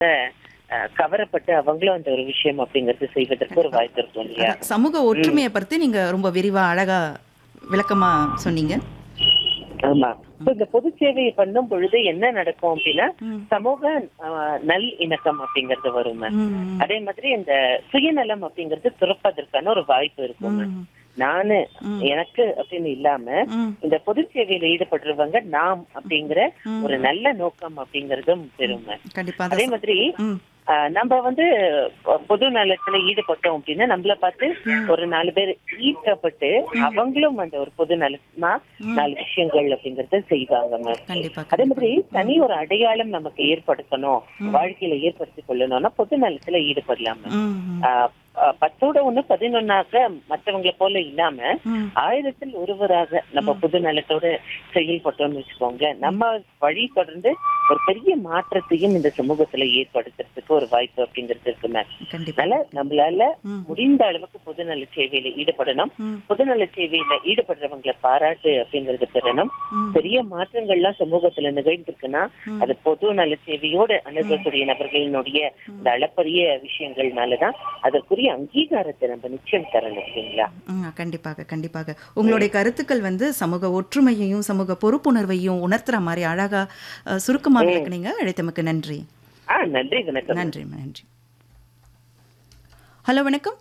அஹ், கவரப்பட்டு அவங்களும் அந்த ஒரு விஷயம் அப்படிங்கறது செய்வதற்கு ஒரு வாய்ப்பு இருக்கும் இல்லையா அதான், சமூக ஒற்றுமையை பற்றி நீங்க ரொம்ப விரிவா அழகா விளக்கமா சொன்னீங்க ஆமா இப்ப இந்த பொது சேவையை பண்ணும் பொழுது என்ன நடக்கும் அப்படின்னா ம். சமூக அஹ், நல் இணக்கம் அப்படிங்கறது வரும் ம், ம், அதே மாதிரி இந்த சுயநலம் அப்படிங்கறது துறப்பதற்கான ஒரு வாய்ப்பு இருக்கும் ம், நானு ம். எனக்கு அப்படின்னு இல்லாம ம், இந்த பொது சேவையில ஈடுபடுறவங்க நாம் அப்படிங்கிற ம். ஒரு நல்ல நோக்கம் அப்படிங்கறதும் பெருமை கண்டிப்பா அதே அதான் மாதிரி ம், ஆஹ், நம்ம வந்து பொ- பொது நலத்துல ஈடுபட்டோம் அப்படின்னா நம்மள பார்த்து ஒரு நாலு பேர் ஈர்க்கப்பட்டு அவங்களும் அந்த ஒரு பொது நலமா நாலு விஷயங்கள் அப்படிங்கறத செய்வாங்க மேம் கண்டிப்பா அதே மாதிரி தனி ஒரு அடையாளம் நமக்கு ஏற்படுத்தணும் வாழ்க்கையில ஏற்படுத்திக் கொள்ளணும்னா பொது நலத்துல ஈடுபடலாம் ma'am. ம், ம், ஆஹ் ஆஹ் பத்தோட ஒண்ணு பதினொன்னாக மற்றவங்களை போல இல்லாம ம். ஆயிரத்தில் ஒருவராக நம்ம பொது நலத்தோட செயல்பட்டோம்னு வச்சுக்கோங்க நம்ம வழி தொடர்ந்து ஒரு பெரிய மாற்றத்தையும் இந்த சமூகத்துல ஏற்படுத்துறதுக்கு ஒரு வாய்ப்பு அப்படிங்கிறது இருக்கு மேம் கண்டிப்பா அதனால நம்மளால ம். முடிந்த அளவுக்கு பொதுநல சேவையில ஈடுபடணும் ம், பொதுநல சேவையில ஈடுபடுறவங்களை பாராட்டு அப்படிங்கறது பெறணும் ம். பெரிய மாற்றங்கள்லாம் சமூகத்துல நிகழ்ந்திருக்குன்னா அது பொது நல சேவையோடு அணுகக்கூடிய நபர்களினுடைய இந்த அளப்பரிய விஷயங்கள்னாலதான் அதற்குரிய அங்கீகாரத்தை நம்ம நிச்சயம் தரணும் இல்லைங்களா ம், கண்டிப்பாக கண்டிப்பாக உங்களுடைய கருத்துக்கள் வந்து சமூக ஒற்றுமையையும் சமூக பொறுப்புணர்வையும் உணர்த்துற மாதிரி அழகா அஹ், சுருக்கமா விளக்குனீங்க அழைத்தமைக்கு நன்றி ஆ நன்றி வணக்கம் நன்றி நன்றி ஹலோ வணக்கம்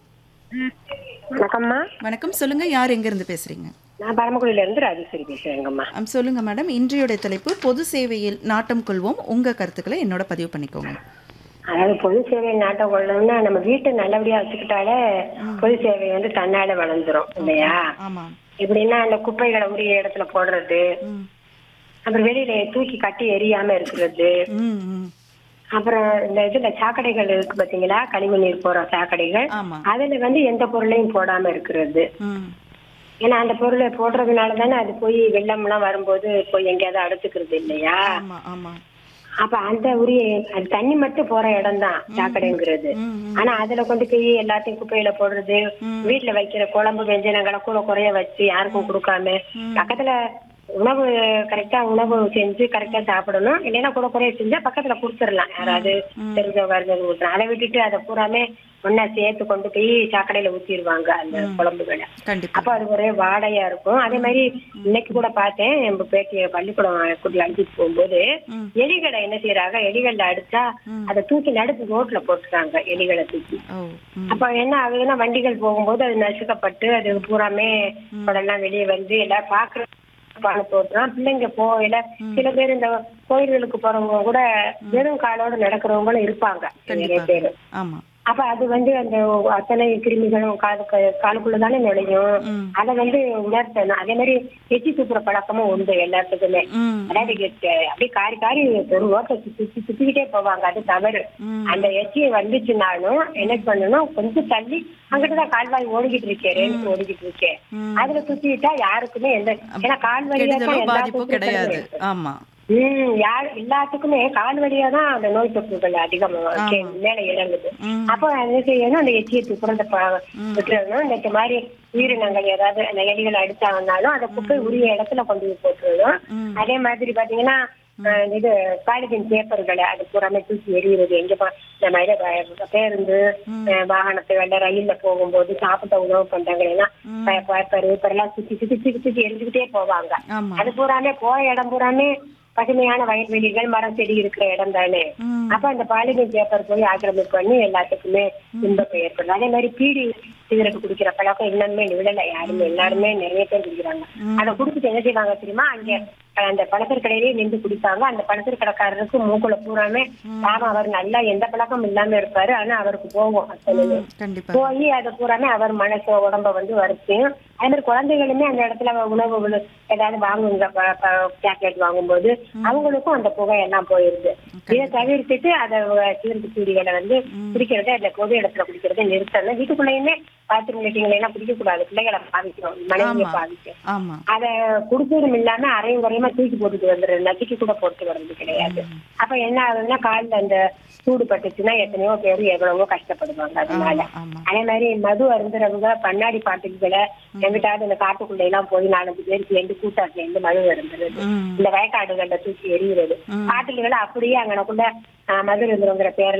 வணக்கம்மா வணக்கம் சொல்லுங்க யார் எங்க இருந்து பேசுறீங்க நான் பரமக்குடியில இருந்து ராஜேஸ்வரி பேசுறேங்கம்மா ஆம், சொல்லுங்க மேடம் இன்றையோட தலைப்பு பொது சேவையில் நாட்டம் கொள்வோம் உங்க கருத்துக்களை என்னோட பதிவு பண்ணிக்கோங்க அதாவது பொது சேவை நாட்டம் கொள்ளணும்னா நம்ம வீட்டை நல்லபடியா வச்சுக்கிட்டாலே பொது சேவை வந்து தன்னால வளர்ந்துரும் இல்லையா ஆமா எப்படின்னா அந்த குப்பைகளை உரிய இடத்துல போடுறது ம் அப்புறம் வெளியில தூக்கி கட்டி எரியாம இருக்கிறது ம் ம் அப்புறம் இந்த இதுல சாக்கடைகள் இருக்கு பாத்தீங்களா கழிவு நீர் போற சாக்கடைகள் ஆமா அதுல வந்து எந்த பொருளையும் போடாம இருக்கிறது ம் ஏன்னா அந்த பொருளை போடுறதுனால தானே அது போய் வெள்ளம்லாம் வரும்போது போய் எங்கேயாவது அடுத்துக்கிறது இல்லையா ஆமா ஆமா அப்ப அந்த உரிய அது தண்ணி மட்டும் போற இடம் தான் சாக்கடைங்கிறது ம் ம் ஆனா அதுல கொண்டு போய் எல்லாத்தையும் குப்பையில போடுறது வீட்டுல வைக்கிற குழம்பு வெஞ்சனங்களை கூட குறைய வச்சு யாருக்கும் கொடுக்காம பக்கத்துல உணவு கரெக்டா உணவு செஞ்சு கரெக்டா சாப்பிடணும் இல்லைன்னா கூட குறைய செஞ்சா பக்கத்துல கொடுத்துடலாம் யாராவது தெரிஞ்சவங்க இருந்தது கொடுத்துரும் அதை விட்டுட்டு அதை பூராமே ஒன்னா சேர்த்து கொண்டு போய் சாக்கடையில ஊத்திடுவாங்க அந்த குழம்புகளை கண்டிப்பா அப்ப அது ஒரே வாடையா இருக்கும் அதே மாதிரி இன்னைக்கு கூட பார்த்தேன் நம்ம பேட்டிய பள்ளிக்கூடம் கூட்டி அழைச்சிட்டு போகும்போது ம். எலிகளை என்ன செய்யறாங்க எலிகள்ல அடிச்சா ம். அதை தூக்கி நடுத்து ரோட்ல போட்டுறாங்க எலிகளை தூக்கி ஓ ம் அப்ப என்ன ஆகுதுன்னா வண்டிகள் போகும்போது அது நசுக்கப்பட்டு அது பூராமே உடனெல்லாம் வெளியே வந்து எல்லாம் பாக்குற பானை போட்டுறான் பிள்ளைங்க போகல சில பேர் இந்த கோயில்களுக்கு போறவங்க கூட வெறும் காலோட நடக்கிறவங்களும் இருப்பாங்க நிறைய பேர் கண்டிப்பா ஆமா அப்ப அது வந்து அந்த அத்தனை கிருமிகளும் காது காலுக்குள்ள தானே நுழையும் ம் அதை வந்து உணர்த்தணும் அதே மாதிரி எச்சி துப்புற பழக்கமும் உண்டு எல்லாத்துக்குமே ம் அதாவது எ- அப்படியே காரி காரி ஒரு ஓட்டை சுத்தி சுத்தி சுத்திக்கிட்டே போவாங்க அது தவறு ம். அந்த எச்சி வந்துச்சுனாலும் என்ன பண்ணணும் கொஞ்சம் தள்ளி அங்கிட்டுதான் கால்வாய் ஓடிக்கிட்டு இருக்கேன் ரேலுக்கு ஓடிக்கிட்டு இருக்கேன் ம். அதுல சுத்திட்டா யாருக்குமே எந்த ஏன்னா கால் வழியா கெடுதலோ தான் எல்லா பாதிப்போ தொற்றுகளும் கிடையாது இருக்கு. ஆமா ம் யார் எல்லாத்துக்குமே கால் வழியா தான் அந்த நோய் தொற்றுகள் அதிகம் கே- மேல இறங்குது ம் அப்போ என்ன செய்யணும் அந்த எச்சியை துப்புறத விட்டுறணும் இந்த மாதிரி உயிரினங்கள் ஏதாவது அந்த எலிகள் அடிச்சாங்கனாலும் அந்த குப்பை உரிய இடத்துல கொண்டு போய் போட்டுறணும் ம். அதே மாதிரி பாத்தீங்கன்னா அஹ், இது பாலிதீன் பேப்பர்களை அது பூராமே தூக்கி எறிகிறது எங்க பா- இந்த மாதிரி ப- பேருந்து அஹ், வாகனத்துகள்ல ரயில்ல போகும்போது சாப்பிட்ட உணவு பண்டங்கள் எல்லாம் பேப்பர் பேப்பர் எல்லாம் சுத்தி சுத்தி சுத்தி சுத்தி எரிஞ்சுக்கிட்டே போவாங்க ஆமா அது பூராமே போற இடம் பூராமே பசுமையான வயல்வெளிகள் மரம் செடி இருக்கிற இடம் தானே ம் அப்ப அந்த பாலிதீன் பேப்பர் போய் ஆக்கிரமிப்பு பண்ணி எல்லாத்துக்குமே துன்பத்தை ஏற்படுது அதே மாதிரி பீடி சிகரெட் குடிக்கிற பழக்கம் இன்னுமே விடல யாருமே எல்லாருமே நிறைய பேர் குடிக்கிறாங்க அதை குடிச்சிட்டு என்ன செய்வாங்க தெரியுமா அங்க அந்த பழக்கர் கடையிலேயே நின்று குடிப்பாங்க அந்த பழக்கர் கடைக்காரருக்கு மூக்குல பூராமே பாவம் அவர் நல்லா எந்த பழக்கம் இல்லாம இருப்பாரு ஆனா அவருக்கு போகும் அத்தனையும் கண்டிப்பா போய் அதை பூராமே அவர் மனசு உடம்ப வந்து வருத்தியும் அதே மாதிரி குழந்தைகளுமே அந்த இடத்துல உணவு உணவு ஏதாவது வாங்குங்க சாக்லேட் வாங்கும்போது அவங்களுக்கும் அந்த புகை எல்லாம் போயிருது இதை தவிர்த்துட்டு அதை சிகரெட் சூடிகளை வந்து குடிக்கிறத அந்த பொது இடத்துல குடிக்கிறத நிறுத்தணும் வீட்டுக்குள்ளேயுமே பாத்ரூம் மீட்டிங்ல எல்லாம் குடிக்க கூடாது பிள்ளைகளை பாதிக்கும் மனைவியை ஆமா. பாதிக்கும் ஆமா அத குடிச்சதும் இல்லாம அரையும் குறையுமா தூக்கி போட்டுட்டு வந்துடுறது நசுக்கி கூட போட்டு வர்றது கிடையாது அப்ப என்ன ஆகுதுன்னா கால்ல அந்த சூடு பட்டுச்சுன்னா எத்தனையோ பேர் எவ்வளவோ கஷ்டப்படுவாங்க அதனால ஆமா, ஆமா. அதே மாதிரி மது அருந்துறவங்க கண்ணாடி பாட்டுகளை எங்கிட்டாவது இந்த காட்டுக்குள்ள எல்லாம் போய் நாலஞ்சு பேர் சேர்ந்து கூட்டா சேர்ந்து மது அருந்துறது ம் இந்த வயக்காடுகள்ல தூக்கி எறிகிறது பாட்டில்களை அப்படியே அங்கனக்குள்ள ஆஹ், மது இருந்துருங்கிற பேர்ல